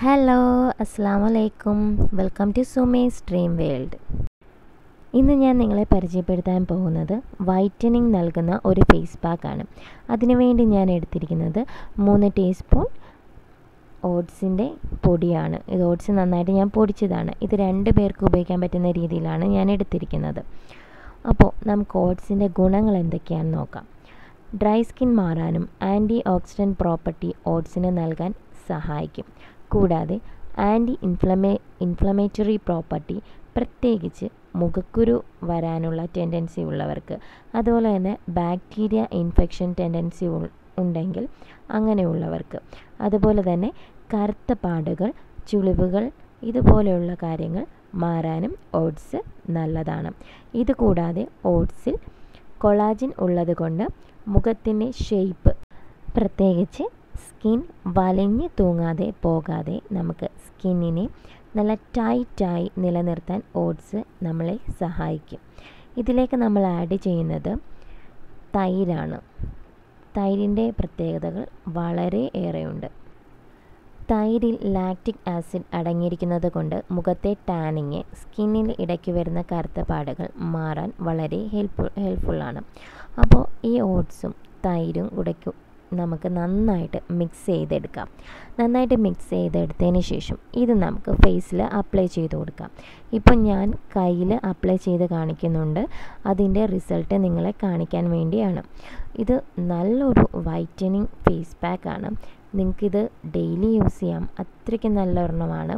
hello അസ്സാം വലൈക്കും welcome to Sumes dream world ഇന്ന് ഞാൻ നിങ്ങളെ പരിചയപ്പെടുത്താൻ പോകുന്നത് വൈറ്റനിങ് നൽകുന്ന ഒരു ഫേസ് പാക്കാണ് അതിനുവേണ്ടി ഞാൻ എടുത്തിരിക്കുന്നത് മൂന്ന് ടീസ്പൂൺ ഓട്സിൻ്റെ പൊടിയാണ് ഇത് ഓട്സ് നന്നായിട്ട് ഞാൻ പൊടിച്ചതാണ് ഇത് രണ്ട് പേർക്ക് ഉപയോഗിക്കാൻ പറ്റുന്ന രീതിയിലാണ് ഞാൻ എടുത്തിരിക്കുന്നത് അപ്പോൾ നമുക്ക് ഓട്സിൻ്റെ ഗുണങ്ങൾ എന്തൊക്കെയാണെന്ന് നോക്കാം ഡ്രൈ സ്കിൻ മാറാനും ആൻറ്റി ഓക്സിഡൻറ്റ് പ്രോപ്പർട്ടി ഓട്സിന് നൽകാൻ സഹായിക്കും കൂടാതെ ആൻറ്റി ഇൻഫ്ലമേ ഇൻഫ്ലമേറ്ററി പ്രോപ്പർട്ടി പ്രത്യേകിച്ച് മുഖക്കുരു വരാനുള്ള ടെൻഡൻസി ഉള്ളവർക്ക് അതുപോലെ തന്നെ ബാക്ടീരിയ ഇൻഫെക്ഷൻ ടെൻഡൻസി ഉണ്ടെങ്കിൽ അങ്ങനെയുള്ളവർക്ക് അതുപോലെ തന്നെ കറുത്ത പാടുകൾ ചുളിവുകൾ ഇതുപോലെയുള്ള കാര്യങ്ങൾ മാറാനും ഓട്സ് നല്ലതാണ് ഇതുകൂടാതെ ഓട്സിൽ കൊളാജിൻ ഉള്ളതുകൊണ്ട് മുഖത്തിൻ്റെ ഷേപ്പ് പ്രത്യേകിച്ച് സ്കിൻ വലിഞ്ഞ് തൂങ്ങാതെ പോകാതെ നമുക്ക് സ്കിന്നിനെ നല്ല ടൈറ്റായി നിലനിർത്താൻ ഓട്സ് നമ്മളെ സഹായിക്കും ഇതിലേക്ക് നമ്മൾ ആഡ് ചെയ്യുന്നത് തൈരാണ് തൈരിൻ്റെ പ്രത്യേകതകൾ വളരെ ഏറെയുണ്ട് തൈരിൽ ലാക്റ്റിക് ആസിഡ് അടങ്ങിയിരിക്കുന്നത് കൊണ്ട് മുഖത്തെ ടാനിങ് സ്കിന്നിൽ ഇടയ്ക്ക് വരുന്ന കറുത്ത പാടുകൾ മാറാൻ വളരെ ഹെൽപ്ഫുൾ ഹെൽപ്ഫുള്ളാണ് അപ്പോൾ ഈ ഓട്സും തൈരും കൂടെയ്ക്ക് നമുക്ക് നന്നായിട്ട് മിക്സ് ചെയ്തെടുക്കാം നന്നായിട്ട് മിക്സ് ചെയ്തെടുത്തതിന് ശേഷം ഇത് നമുക്ക് ഫേസിൽ അപ്ലൈ ചെയ്ത് കൊടുക്കാം ഇപ്പം ഞാൻ കയ്യിൽ അപ്ലൈ ചെയ്ത് കാണിക്കുന്നുണ്ട് അതിൻ്റെ റിസൾട്ട് നിങ്ങളെ കാണിക്കാൻ വേണ്ടിയാണ് ഇത് നല്ലൊരു വൈറ്റനിങ് ഫേസ് പാക്കാണ് നിങ്ങൾക്കിത് ഡെയിലി യൂസ് ചെയ്യാം അത്രയ്ക്ക് നല്ല ഒരെണ്ണമാണ്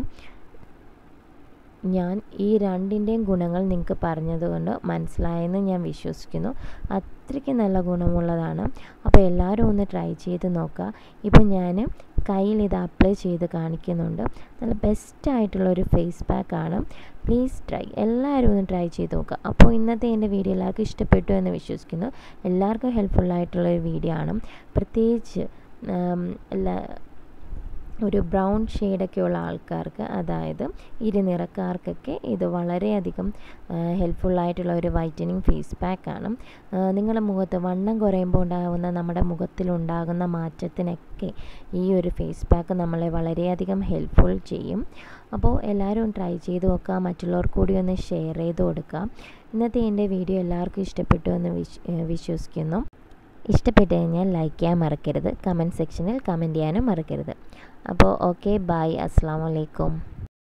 ഞാൻ ഈ രണ്ടിൻ്റെയും ഗുണങ്ങൾ നിങ്ങൾക്ക് പറഞ്ഞതുകൊണ്ട് മനസ്സിലായെന്ന് ഞാൻ വിശ്വസിക്കുന്നു അത്രയ്ക്ക് നല്ല ഗുണമുള്ളതാണ് അപ്പോൾ എല്ലാവരും ഒന്ന് ട്രൈ ചെയ്ത് നോക്കുക ഇപ്പോൾ ഞാൻ കയ്യിൽ ഇത് അപ്ലൈ ചെയ്ത് കാണിക്കുന്നുണ്ട് നല്ല ബെസ്റ്റായിട്ടുള്ള ഒരു ഫേസ് പാക്കാണ് പ്ലീസ് ട്രൈ എല്ലാവരും ഒന്ന് ട്രൈ ചെയ്ത് നോക്കുക അപ്പോൾ ഇന്നത്തെ എൻ്റെ വീഡിയോ എല്ലാവർക്കും ഇഷ്ടപ്പെട്ടു എന്ന് വിശ്വസിക്കുന്നു എല്ലാവർക്കും ഹെൽപ്ഫുള്ളായിട്ടുള്ള ഒരു വീഡിയോ ആണ് പ്രത്യേകിച്ച് എല്ലാ ഒരു ബ്രൗൺ ഷെയ്ഡൊക്കെ ഉള്ള ആൾക്കാർക്ക് അതായത് ഇരുനിറക്കാർക്കൊക്കെ ഇത് വളരെയധികം ഹെൽപ്ഫുള്ളായിട്ടുള്ള ഒരു വൈറ്റനിങ് ഫേസ് പാക്കാണ് നിങ്ങളുടെ മുഖത്ത് വണ്ണം കുറയുമ്പോൾ ഉണ്ടാകുന്ന നമ്മുടെ മുഖത്തിലുണ്ടാകുന്ന മാറ്റത്തിനൊക്കെ ഈ ഒരു ഫേസ് പാക്ക് നമ്മളെ വളരെയധികം ഹെൽപ്ഫുൾ ചെയ്യും അപ്പോൾ എല്ലാവരും ട്രൈ ചെയ്ത് നോക്കുക മറ്റുള്ളവർക്ക് കൂടി ഒന്ന് ഷെയർ ചെയ്ത് കൊടുക്കുക ഇന്നത്തെ എൻ്റെ വീഡിയോ എല്ലാവർക്കും ഇഷ്ടപ്പെട്ടു എന്ന് വിശ്വസിക്കുന്നു ഇഷ്ടപ്പെട്ട് കഴിഞ്ഞാൽ ലൈക്ക് ചെയ്യാൻ മറക്കരുത് കമൻറ്റ് സെക്ഷനിൽ കമൻറ്റ് ചെയ്യാനും മറക്കരുത് അപ്പോൾ ഓക്കെ ബായ് അസ്സാം വലൈക്കും